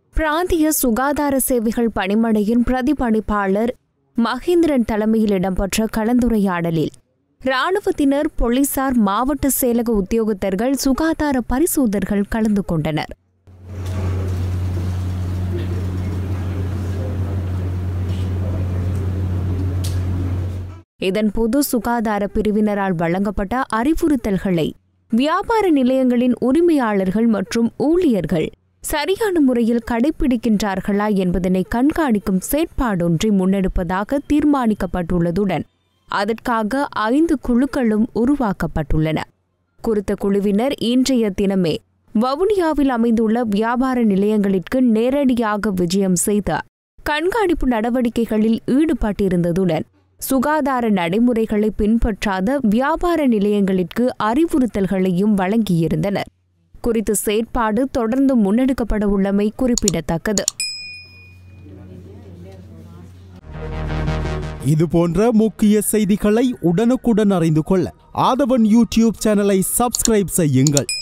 பிராந்திய சுகாதார சேவைகள் பணிமனையின் பிரதிபலிப்பாளர் மகேந்திரன் தலைமையில் இடம்பெற்ற கலந்துரையாடலில் இராணுவத்தினர் போலீசார் மாவட்ட செயலக உத்தியோகத்தர்கள் சுகாதார பரிசோதகர்கள் கலந்து கொண்டனர் இதன்போது சுகாதார பிரிவினரால் வழங்கப்பட்ட அறிவுறுத்தல்களை வியாபார நிலையங்களின் உரிமையாளர்கள் மற்றும் ஊழியர்கள் சரியான முறையில் கடைபிடிக்கின்றார்களா என்பதனை கண்காணிக்கும் செயற்பாடொன்றை முன்னெடுப்பதாக தீர்மானிக்கப்பட்டுள்ளதுடன் அதற்காக ஐந்து குழுக்களும் உருவாக்கப்பட்டுள்ளன குறித்த குழுவினர் இன்றைய தினமே வவுனியாவில் அமைந்துள்ள வியாபார நிலையங்களிற்கு நேரடியாக விஜயம் செய்த கண்காணிப்பு நடவடிக்கைகளில் ஈடுபட்டிருந்ததுடன் சுகாதார நடைமுறைகளை பின்பற்றாத வியாபார நிலையங்களிற்கு அறிவுறுத்தல்களையும் வழங்கியிருந்தனர் குறித்த செயற்பாடு தொடர்ந்து முன்னெடுக்கப்பட உள்ளமை குறிப்பிடத்தக்கது இது போன்ற முக்கிய செய்திகளை உடனுக்குடன் அறிந்து கொள்ள ஆதவன் யூடியூப் சேனலை சப்ஸ்கிரைப் செய்யுங்கள்